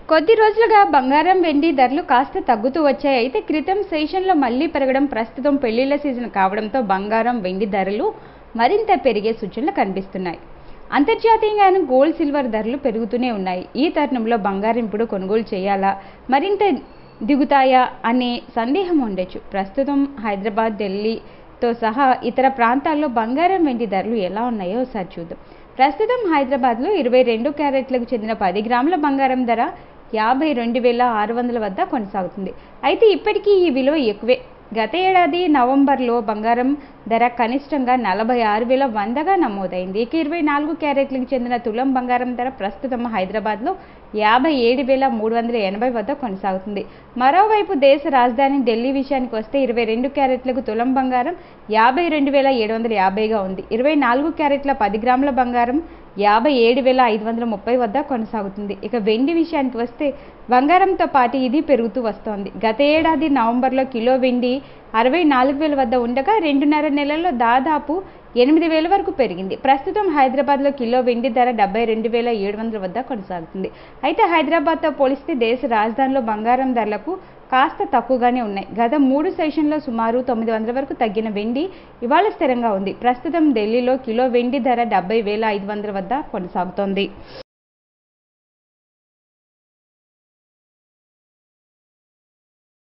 కొద్ది రోజులుగా బంగారం వెండి ధరలు కాస్త తగ్గుతూ వచ్చాయి అయితే క్రితం సెషన్లో మళ్లీ పెరగడం ప్రస్తుతం పెళ్లిళ్ల సీజన్ కావడంతో బంగారం వెండి ధరలు మరింత పెరిగే సూచనలు కనిపిస్తున్నాయి అంతర్జాతీయంగాను గోల్డ్ సిల్వర్ ధరలు పెరుగుతూనే ఉన్నాయి ఈ తరుణంలో బంగారం ఇప్పుడు కొనుగోలు చేయాలా మరింత దిగుతాయా అనే సందేహం ఉండొచ్చు ప్రస్తుతం హైదరాబాద్ ఢిల్లీతో సహా ఇతర ప్రాంతాల్లో బంగారం వెండి ధరలు ఎలా ఉన్నాయో ఒకసారి చూద్దాం ప్రస్తుతం హైదరాబాద్లో ఇరవై రెండు క్యారెట్లకు చెందిన పది గ్రాముల బంగారం ధర యాభై రెండు వేల ఆరు వందల వద్ద కొనసాగుతుంది అయితే ఇప్పటికీ ఈ విలువ ఎక్కువే గత ఏడాది నవంబర్లో బంగారం ధర కనిష్టంగా నలభై ఆరు వేల వందగా నమోదైంది ఇక ఇరవై నాలుగు క్యారెట్లకు చెందిన తులం బంగారం ధర ప్రస్తుతం హైదరాబాద్లో యాభై ఏడు వేల మూడు వందల ఎనభై వద్ద కొనసాగుతుంది మరోవైపు దేశ రాజధాని ఢిల్లీ విషయానికి వస్తే ఇరవై రెండు క్యారెట్లకు తులం బంగారం యాభై రెండు వేల ఏడు వందల యాభైగా ఉంది ఇరవై నాలుగు క్యారెట్ల పది గ్రాముల బంగారం యాభై ఏడు వేల ఐదు వందల ముప్పై వద్ద కొనసాగుతుంది ఇక వెండి విషయానికి వస్తే బంగారంతో పాటు ఇది పెరుగుతూ వస్తోంది గత ఏడాది నవంబర్లో కిలో వెండి అరవై నాలుగు వేల వద్ద ఉండగా రెండున్నర నెలల్లో దాదాపు ఎనిమిది వేల వరకు పెరిగింది ప్రస్తుతం హైదరాబాద్లో కిలో వెండి ధర డెబ్బై రెండు వేల ఏడు వందల వద్ద కొనసాగుతుంది అయితే హైదరాబాద్తో పోలిస్తే దేశ రాజధానిలో బంగారం ధరలకు కాస్త తక్కువగానే ఉన్నాయి గత మూడు సెషన్లో సుమారు తొమ్మిది వందల వరకు తగ్గిన వెండి ఇవాళ స్థిరంగా ఉంది ప్రస్తుతం ఢిల్లీలో కిలో వెండి ధర డెబ్బై వేల ఐదు వందల వద్ద కొనసాగుతోంది